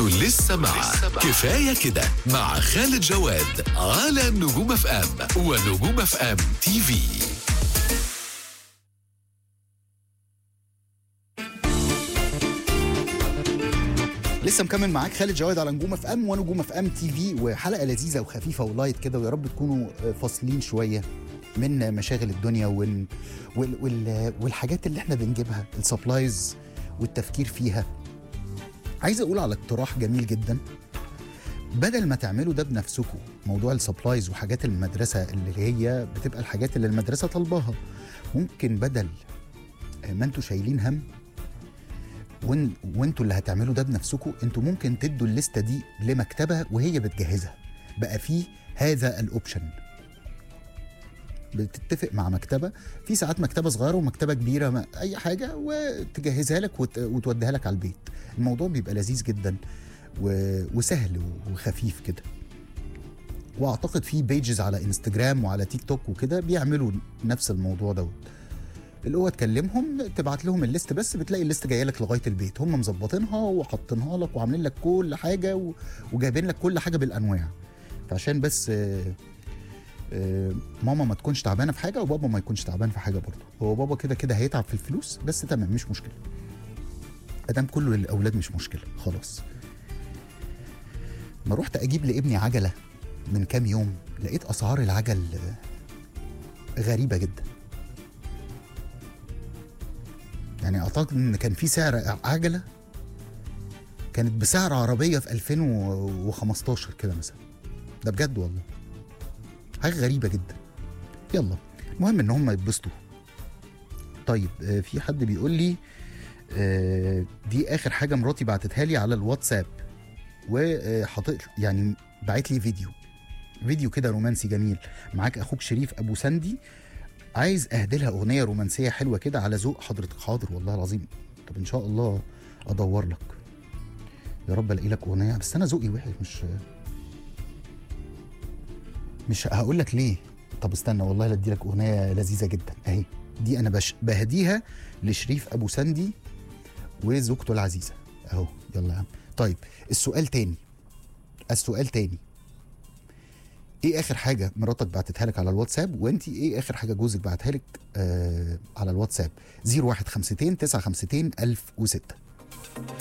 انتوا لسه مع كفايه كده مع خالد جواد على نجوم اف ام ونجوم اف ام تي في لسه مكمل معاك خالد جواد على نجوم اف ام ونجوم اف ام تي في وحلقه لذيذه وخفيفه ولايت كده ويا رب تكونوا فاصلين شويه من مشاغل الدنيا وال... وال... وال... والحاجات اللي احنا بنجيبها السبلايز والتفكير فيها عايز اقول على اقتراح جميل جدا بدل ما تعملوا ده بنفسكم موضوع السبلايز وحاجات المدرسه اللي هي بتبقى الحاجات اللي المدرسه طالباها ممكن بدل ما انتوا شايلين هم وان وانتوا اللي هتعملوا ده بنفسكم انتوا ممكن تدوا الليسته دي لمكتبه وهي بتجهزها بقى في هذا الاوبشن بتتفق مع مكتبه في ساعات مكتبه صغيره ومكتبه كبيره ما اي حاجه وتجهزها لك وت... وتوديها لك على البيت الموضوع بيبقى لذيذ جدا و... وسهل وخفيف كده واعتقد في بيجز على انستجرام وعلى تيك توك وكده بيعملوا نفس الموضوع دوت اللي هو تكلمهم تبعت لهم الليست بس بتلاقي الليست جايه لك لغايه البيت هم مظبطينها وحاطينها لك وعاملين لك كل حاجه و... وجايبين لك كل حاجه بالانواع فعشان بس آه، آه، ماما ما تكونش تعبانه في حاجه وبابا ما يكونش تعبان في حاجه برضه هو بابا كده كده هيتعب في الفلوس بس تمام مش مشكله ادام كله للاولاد مش مشكله خلاص ما رحت اجيب لابني عجله من كام يوم لقيت اسعار العجل آه، غريبه جدا يعني اعتقد ان كان في سعر عجله كانت بسعر عربيه في 2015 كده مثلا ده بجد والله حاجه غريبه جدا يلا المهم ان هم يتبسطوا طيب آه، في حد بيقول لي آه، دي اخر حاجه مراتي بعتتها لي على الواتساب وحاطط يعني بعت لي فيديو فيديو كده رومانسي جميل معاك اخوك شريف ابو سندي عايز اهدلها اغنيه رومانسيه حلوه كده على ذوق حضرتك حاضر والله العظيم طب ان شاء الله ادور لك يا رب الاقي لك اغنيه بس انا ذوقي وحش مش مش هقول لك ليه طب استنى والله لا ادي لك اغنيه لذيذه جدا اهي دي انا بش بهديها لشريف ابو سندي وزوجته العزيزه اهو يلا يا عم طيب السؤال تاني السؤال تاني ايه اخر حاجه مراتك بعتتها لك على الواتساب وانت ايه اخر حاجه جوزك بعتها لك آه على الواتساب 0152 952 1006